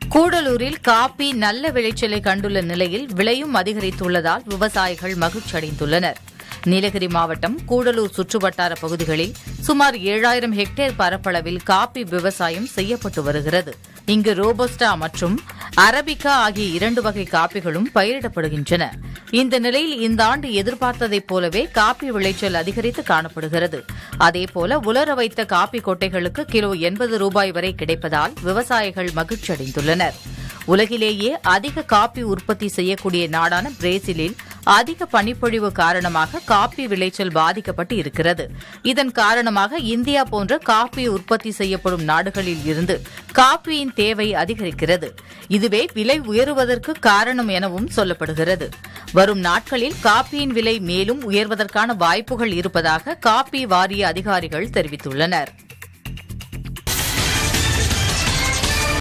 கூடலூரில் coffee நல்ல விளைச்சலை கண்டுள்ள நிலையில் விலையும் அதிகரித்துள்ளதால் விவசாயிகள் மகிழ்ச்சியடைந்துள்ளனர் நீலகிரி மாவட்டம் கூடலூர் சுற்றுவட்டார பகுதிகளில் சுமார் ஏழாயிரம் ஹெக்டேர் பரப்பளவில் காபி விவசாயம் செய்யப்பட்டு வருகிறது இங்கு ரோபஸ்டா மற்றும் அரபிகா ஆகிய இரண்டு வகை காப்பிகளும் பயிரிடப்படுகின்றன இந்த நிலையில் இந்த ஆண்டு எதிர்பார்த்ததைப் போலவே காப்பி விளைச்சல் அதிகரித்து காணப்படுகிறது அதேபோல உலர வைத்த காப்பி கொட்டைகளுக்கு கிலோ எண்பது ரூபாய் வரை கிடைப்பதால் விவசாயிகள் மகிழ்ச்சியடைந்துள்ளனர் உலகிலேயே அதிக காப்பி உற்பத்தி செய்யக்கூடிய நாடான பிரேசிலில் அதிக பனிப்பொழிவு காரணமாக காப்பி விளைச்சல் பாதிக்கப்பட்டு இருக்கிறது இதன் காரணமாக இந்தியா போன்ற காப்பி உற்பத்தி செய்யப்படும் நாடுகளில் இருந்து காப்பியின் தேவை அதிகரிக்கிறது இதுவே விலை உயருவதற்கு காரணம் எனவும் சொல்லப்படுகிறது வரும் நாட்களில் காப்பியின் விலை மேலும் உயர்வதற்கான வாய்ப்புகள் இருப்பதாக காப்பி வாரிய அதிகாரிகள் தெரிவித்துள்ளனர்